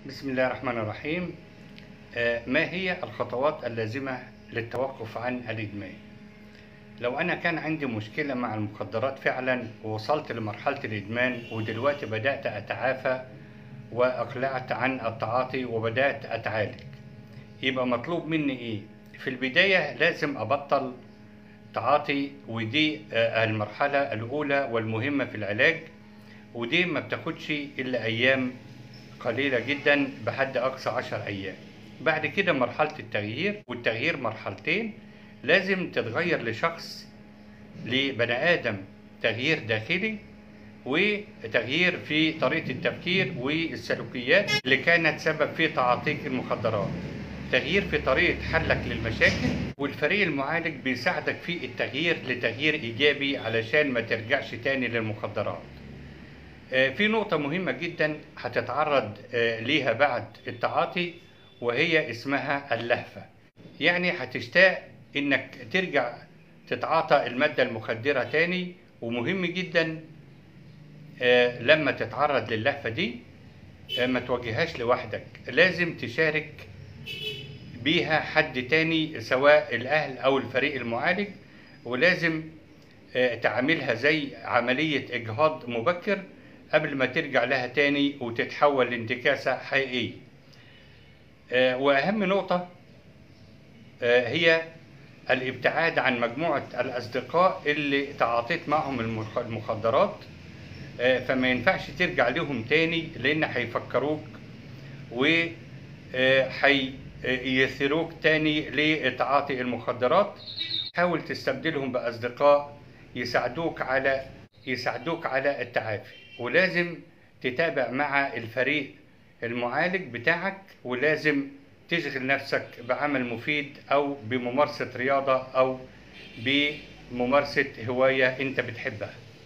بسم الله الرحمن الرحيم آه، ما هي الخطوات اللازمة للتوقف عن الإدمان؟ لو أنا كان عندي مشكلة مع المخدرات فعلا ووصلت لمرحلة الإدمان ودلوقتي بدأت أتعافى وأقلعت عن التعاطي وبدأت أتعالج يبقى مطلوب مني إيه؟ في البداية لازم أبطل تعاطي ودي آه، المرحلة الأولى والمهمة في العلاج ودي ما بتاخدش إلا أيام قليلة جدا بحد أقصى عشر أيام بعد كده مرحلة التغيير والتغيير مرحلتين لازم تتغير لشخص لبني آدم تغيير داخلي وتغيير في طريقة التفكير والسلوكيات اللي كانت سبب في تعاطيك المخدرات تغيير في طريقة حلك للمشاكل والفريق المعالج بيساعدك في التغيير لتغيير إيجابي علشان ما ترجعش تاني للمخدرات آه، في نقطة مهمة جدا هتتعرض آه، ليها بعد التعاطي وهي اسمها اللهفة يعني هتشتاق انك ترجع تتعاطى المادة المخدرة تاني ومهم جدا آه، لما تتعرض للهفة دي آه، ما تواجههاش لوحدك لازم تشارك بيها حد تاني سواء الأهل أو الفريق المعالج ولازم آه، تعملها زي عملية إجهاض مبكر قبل ما ترجع لها تاني وتتحول لانتكاسة حقيقية آه، وأهم نقطة آه، هي الابتعاد عن مجموعة الأصدقاء اللي تعاطيت معهم المخ- المخدرات آه، فما ينفعش ترجع لهم تاني لأن هيفكروك وهيثيروك تاني لتعاطي المخدرات حاول تستبدلهم بأصدقاء يساعدوك على يساعدوك على التعافي ولازم تتابع مع الفريق المعالج بتاعك ولازم تشغل نفسك بعمل مفيد أو بممارسة رياضة أو بممارسة هواية أنت بتحبها